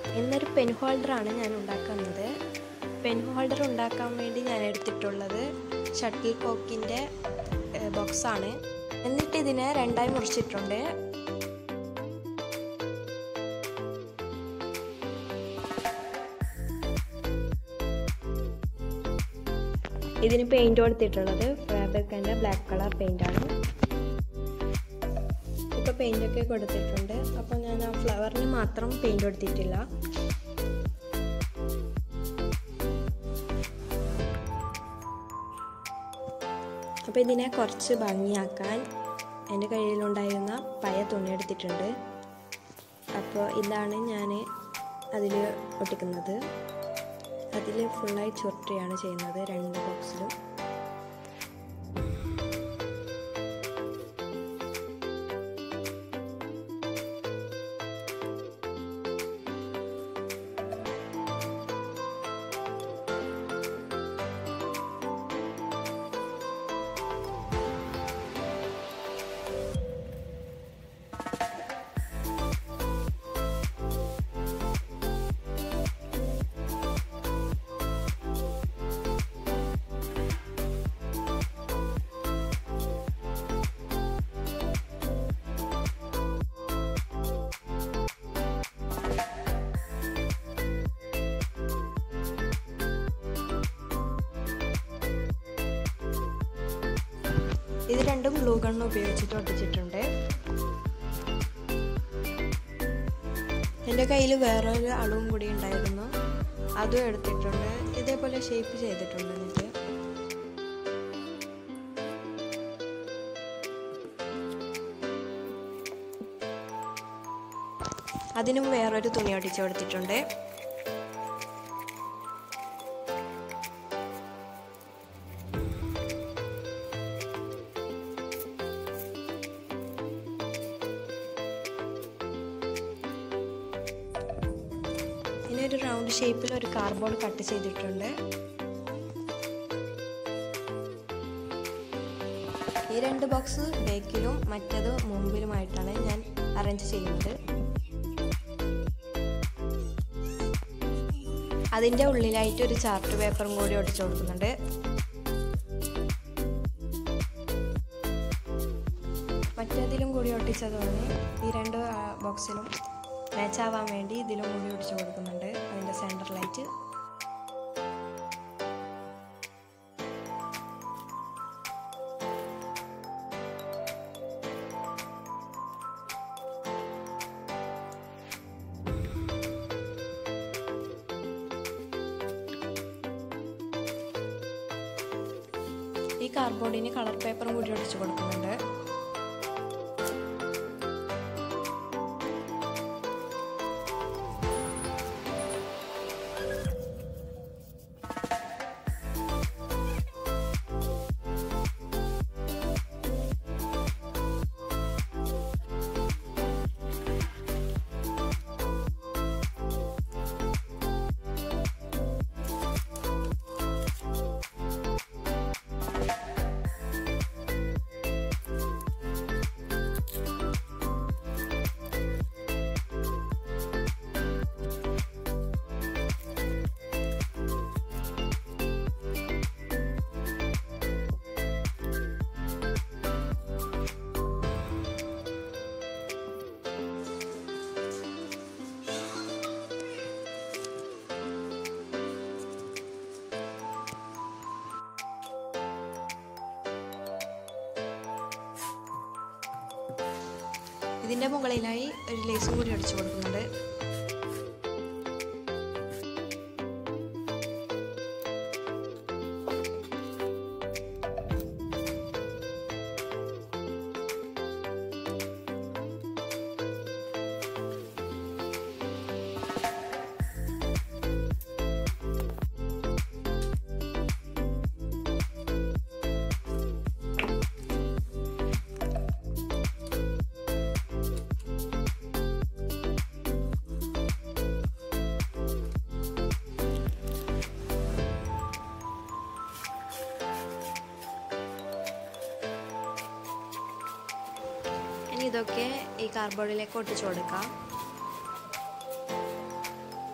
ഇന്നൊരു പെൻ ഹോൾഡറാണ് ഞാൻ ഉണ്ടാക്കുന്നത് പെൻ ഹോൾഡർ ഉണ്ടാക്കാൻ വേണ്ടി ഞാൻ എടുത്തിട്ടുള്ളത് ഷട്ടിൽ കോക്കിൻ്റെ ബോക്സാണ് എന്നിട്ട് ഇതിനെ രണ്ടായി മുറിച്ചിട്ടുണ്ട് ഇതിന് പെയിൻറ് കൊടുത്തിട്ടുള്ളത് ഫാബ്രിക്കിൻ്റെ ബ്ലാക്ക് കളർ പെയിൻ്റാണ് ഇപ്പോൾ പെയിൻ്റൊക്കെ കൊടുത്തിട്ടുണ്ട് അപ്പോൾ ഞാൻ ആ ഫ്ലവറിന് മാത്രം പെയിൻറ് കൊടുത്തിട്ടില്ല അപ്പോൾ ഇതിനെ കുറച്ച് ഭംഗിയാക്കാൻ എൻ്റെ കയ്യിലുണ്ടായിരുന്ന പഴയ തുണി എടുത്തിട്ടുണ്ട് അപ്പോൾ ഇതാണ് ഞാൻ അതിൽ ഒട്ടിക്കുന്നത് അതിൽ ഫുള്ളായി ചുരുട്ടിയാണ് ചെയ്യുന്നത് രണ്ട് ബോക്സിലും ഇത് രണ്ടും ഗ്ലൂ ഗണ്ണ് ഉപയോഗിച്ചിട്ട് ഒട്ടിച്ചിട്ടുണ്ട് എൻ്റെ കയ്യിൽ വേറൊരു അളവും കൂടി ഉണ്ടായിരുന്നു അതും എടുത്തിട്ടുണ്ട് ഇതേപോലെ ഷേപ്പ് ചെയ്തിട്ടുണ്ട് എന്നിട്ട് അതിനും വേറൊരു തുണി ഒട്ടിച്ച് കൊടുത്തിട്ടുണ്ട് ഇനി ഒരു റൗണ്ട് ഷേപ്പിൽ ഒരു കാർഡ്ബോർഡ് കട്ട് ചെയ്തിട്ടുണ്ട് ഈ രണ്ട് ബോക്സ് ബേക്കിലും മറ്റത് മുമ്പിലുമായിട്ടാണ് ഞാൻ അറേഞ്ച് ചെയ്യുന്നത് അതിൻ്റെ ഉള്ളിലായിട്ട് ഒരു ചാർട്ട് പേപ്പറും കൂടി ഒട്ടിച്ചു കൊടുക്കുന്നുണ്ട് മറ്റേതിലും കൂടി ഒട്ടിച്ചതുകൊണ്ട് ഈ രണ്ട് ബോക്സിലും മാച്ച് ആവാൻ വേണ്ടി ഇതിലും കൂടി ഒടിച്ചു കൊടുക്കുന്നുണ്ട് അതിൻ്റെ സെൻറ്ററിലായിട്ട് ഈ കാർഡ്ബോർഡിന് കളർ പേപ്പറും കൂടി ഒടിച്ചു കൊടുക്കുന്നുണ്ട് ഇതിൻ്റെ മുകളിലായി ഒരു ലേസും കൂടി അടിച്ചു കൊടുക്കുന്നുണ്ട് ഇനി ഇതൊക്കെ ഈ കാർഡ്ബോർഡിലേക്ക് ഒട്ടിച്ചു കൊടുക്കാം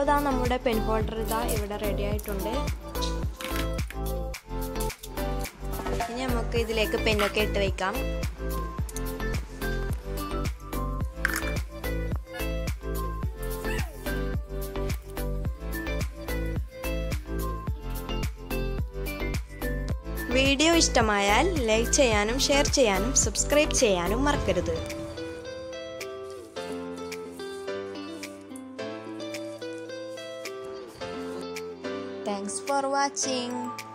അപ്പോൾ ഇതാ നമ്മുടെ പെൻ ഹോൾഡർ ഇതാ ഇവിടെ റെഡി ആയിട്ടുണ്ട് ഇനി നമുക്ക് ഇതിലേക്ക് പെന്നൊക്കെ ഇട്ട് വയ്ക്കാം വീഡിയോ ഇഷ്ടമായാൽ ലൈക്ക് ചെയ്യാനും ഷെയർ ചെയ്യാനും സബ്സ്ക്രൈബ് ചെയ്യാനും മറക്കരുത് താങ്ക്സ് ഫോർ വാച്ചിങ്